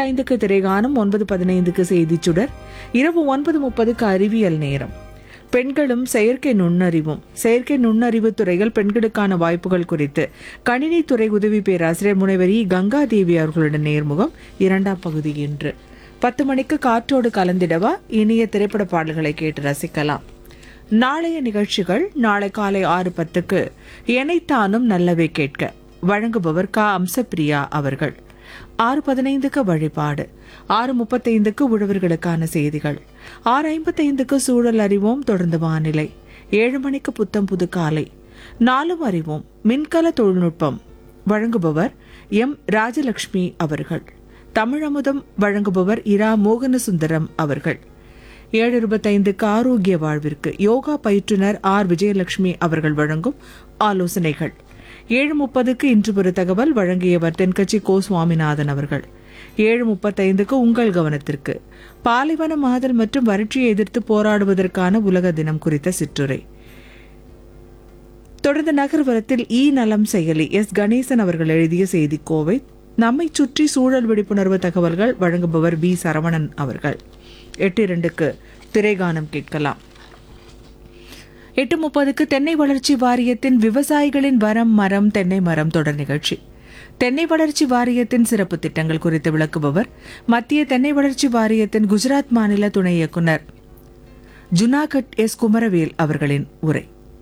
ஐந்துக்கு திரைகானம் ஒன்பது பதினைந்துக்கு செய்திச் சுடர் இரவு ஒன்பது முப்பதுக்கு அறிவியல் நேரம் பெண்களும் செயற்கை நுண்ணறிவும் செயற்கை நுண்ணறிவு துறையில் பெண்களுக்கான வாய்ப்புகள் குறித்து கணினித்துறை உதவி பேராசிரியர் முனைவர் இ கங்காதேவி அவர்களுடன் நேர்முகம் இரண்டாம் பகுதி இன்று பத்து மணிக்கு காற்றோடு கலந்திடவா இனிய திரைப்பட பாடல்களை கேட்டு ரசிக்கலாம் நாளைய நிகழ்ச்சிகள் நாளை காலை ஆறு பத்துக்கு எனைத்தானும் நல்லவே கேட்க வழங்குபவர் கா அம்சப்பிரியா அவர்கள் ஆறு பதினைந்துக்கு வழிபாடு ஆறு முப்பத்தைந்துக்கு உழவர்களுக்கான செய்திகள் ஆறு ஐம்பத்தைந்துக்கு சூழல் அறிவோம் தொடர்ந்து வானிலை ஏழு மணிக்கு புத்தம் புது காலை நாலும் அறிவோம் மின்கல தொழில்நுட்பம் வழங்குபவர் எம் ராஜலட்சுமி அவர்கள் தமிழமுதம் வழங்குபவர் இரா மோகனசுந்தரம் அவர்கள் ஏழு இருபத்தைந்துக்கு ஆரோக்கிய வாழ்விற்கு யோகா பயிற்றுனர் ஆர் விஜயலட்சுமி அவர்கள் வழங்கும் ஆலோசனைகள் ஏழு முப்பதுக்கு இன்று ஒரு தகவல் வழங்கியவர் தென்கட்சி கோ சுவாமிநாதன் அவர்கள் ஏழு முப்பத்தைந்துக்கு உங்கள் கவனத்திற்கு பாலைவன மாதல் மற்றும் வறட்சியை எதிர்த்து போராடுவதற்கான உலக தினம் குறித்த சிற்றுரை தொடர்ந்து நகர்வரத்தில் இ நலம் செயலி எஸ் கணேசன் அவர்கள் எழுதிய செய்தி கோவை நம்மை சுற்றி சூழல் விழிப்புணர்வு தகவல்கள் வழங்குபவர் பி சரவணன் அவர்கள் எட்டு இரண்டுக்கு திரைகானம் கேட்கலாம் எட்டு முப்பதுக்கு தென்னை வளர்ச்சி வாரியத்தின் விவசாயிகளின் வரம் மரம் தென்னை மரம் தொடர் நிகழ்ச்சி தென்னை வளர்ச்சி வாரியத்தின் சிறப்பு திட்டங்கள் குறித்து விளக்குபவர் மத்திய தென்னை வளர்ச்சி வாரியத்தின் குஜராத் மாநில துணை இயக்குனர் ஜுனாகட் எஸ் குமரவேல் அவர்களின் உரை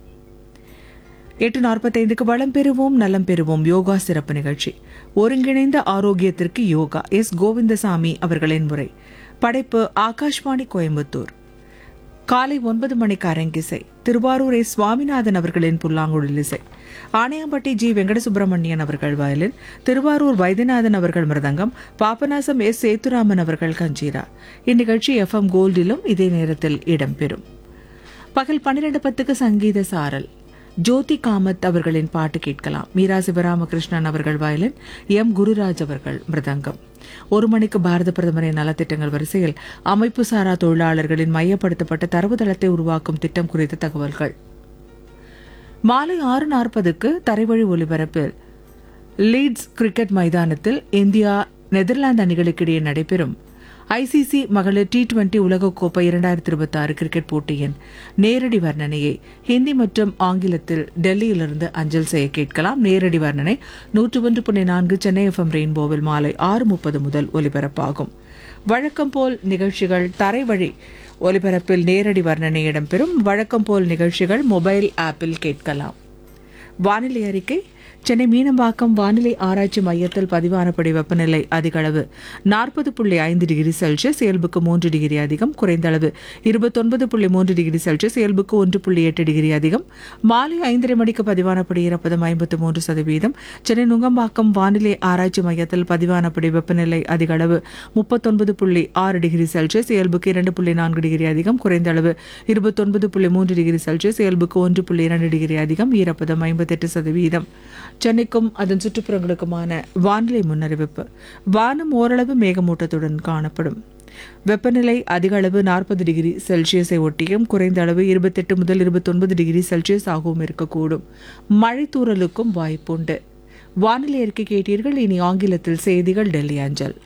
எட்டு நாற்பத்தைந்துக்கு வளம் பெறுவோம் நலம் பெறுவோம் யோகா சிறப்பு நிகழ்ச்சி ஒருங்கிணைந்த ஆரோக்கியத்திற்கு யோகா எஸ் கோவிந்தசாமி அவர்களின் உரை படைப்பு ஆகாஷ்வாணி கோயம்புத்தூர் காலை ஒன்பது மணிக்கு அரங்கிசை திருவாரூர் எஸ் சுவாமிநாதன் அவர்களின் புல்லாங்குழல் இசை ஆணையாம்பட்டி ஜி வெங்கடசுப்பிரமணியன் அவர்கள் வயலின் திருவாரூர் வைத்தியநாதன் அவர்கள் மிருதங்கம் பாபநாசம் எஸ் சேத்துராமன் அவர்கள் கஞ்சீரா இந்நிகழ்ச்சி எஃப்எம் கோல்டிலும் இதே நேரத்தில் இடம்பெறும் பகல் பன்னிரண்டு பத்துக்கு சங்கீத சாரல் ஜோதி காமத் அவர்களின் பாட்டு கேட்கலாம் மீரா சிவராமகிருஷ்ணன் அவர்கள் வயலின் எம் குருராஜ் அவர்கள் மிருதங்கம் ஒரு மணிக்கு பாரத பிரதமரின் நலத்திட்டங்கள் வரிசையில் அமைப்பு சாரா தொழிலாளர்களின் மையப்படுத்தப்பட்ட தரவுதளத்தை உருவாக்கும் திட்டம் குறித்த தகவல்கள் மாலை ஆறு நாற்பதுக்கு தரைவழி ஒலிபரப்பில் லீட்ஸ் கிரிக்கெட் மைதானத்தில் இந்தியா நெதர்லாந்து அணிகளுக்கிடையே நடைபெறும் ஐசிசி மகளிர் டி டுவெண்டி உலகக்கோப்பை இரண்டாயிரத்தி இருபத்தி ஆறு கிரிக்கெட் போட்டியின் நேரடி வர்ணனையை ஹிந்தி மற்றும் ஆங்கிலத்தில் டெல்லியிலிருந்து அஞ்சல் செய்ய கேட்கலாம் நேரடி வர்ணனை நூற்று ஒன்று புள்ளி நான்கு சென்னை எஃப்எம் ரெயின்போவில் மாலை ஆறு முப்பது முதல் ஒலிபரப்பாகும் வழக்கம் போல் நிகழ்ச்சிகள் தரைவழி ஒலிபரப்பில் நேரடி வர்ணனை இடம்பெறும் வழக்கம் போல் நிகழ்ச்சிகள் மொபைல் ஆப்பில் கேட்கலாம் வானிலை அறிக்கை சென்னை மீனம்பாக்கம் வானிலை ஆராய்ச்சி மையத்தில் பதிவானபடி வெப்பநிலை அதிக அளவு நாற்பது புள்ளி ஐந்து டிகிரி செல்சியஸ் இயல்புக்கு மூன்று டிகிரி அதிகம் குறைந்த அளவு இருபத்தொன்பது புள்ளி மூன்று டிகிரி செல்சியஸ் இயல்புக்கு ஒன்று புள்ளி எட்டு டிகிரி அதிகம் மாலை ஐந்தரை மணிக்கு பதிவானபடி ஈரப்பதம் ஐம்பத்து மூன்று சதவீதம் சென்னை நுங்கம்பாக்கம் வானிலை ஆராய்ச்சி மையத்தில் பதிவானபடி வெப்பநிலை அதிக அளவு முப்பத்தொன்பது புள்ளி ஆறு டிகிரி செல்சியஸ் இயல்புக்கு இரண்டு புள்ளி நான்கு டிகிரி அதிகம் குறைந்த அளவு இருபத்தொன்பது புள்ளி மூன்று டிகிரி செல்சியஸ் இயல்புக்கு ஒன்று புள்ளி இரண்டு டிகிரி அதிகம் ஈரப்பதம் ஐம்பத்தெட்டு சதவீதம் சென்னைக்கும் அதன் சுற்றுப்புறங்களுக்குமான வானிலை முன்னறிவிப்பு வானம் ஓரளவு மேகமூட்டத்துடன் காணப்படும் வெப்பநிலை அதிக அளவு நாற்பது டிகிரி செல்சியஸை ஒட்டியும் குறைந்த அளவு இருபத்தெட்டு முதல் இருபத்தொன்பது டிகிரி செல்சியஸ் ஆகவும் இருக்கக்கூடும் மழை தூறலுக்கும் வாய்ப்புண்டு வானிலை அறிக்கை கேட்டீர்கள் இனி ஆங்கிலத்தில் செய்திகள் டெல்லி அஞ்சல்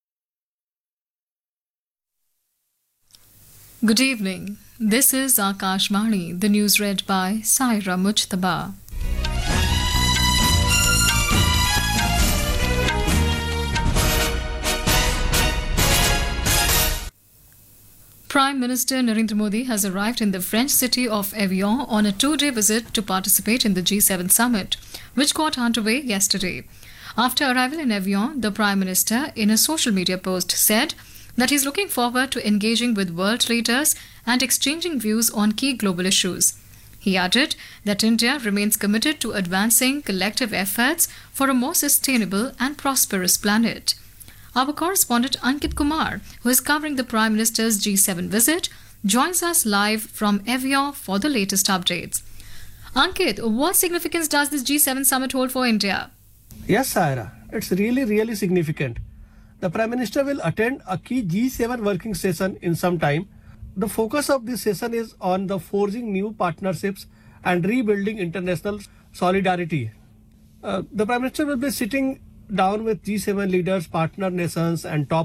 Good evening. This is Akashvani, the news read by Saira Mujtaba. Prime Minister Narendra Modi has arrived in the French city of Evian on a two day visit to participate in the G7 summit, which got underway yesterday. After arrival in Evian, the Prime Minister, in a social media post, said that he's looking forward to engaging with world leaders and exchanging views on key global issues. He added that India remains committed to advancing collective efforts for a more sustainable and prosperous planet. Our correspondent Ankit Kumar, who is covering the Prime Minister's G7 visit, joins us live from Evian for the latest updates. Ankit, what significance does this G7 summit hold for India? Yes, Saira, it's really, really significant. The Prime Minister will attend a key G7 working session in some time. The focus of this session is on the forging new partnerships and rebuilding international solidarity. Uh, the Prime Minister will be sitting down with G7 leaders, partner nations, and top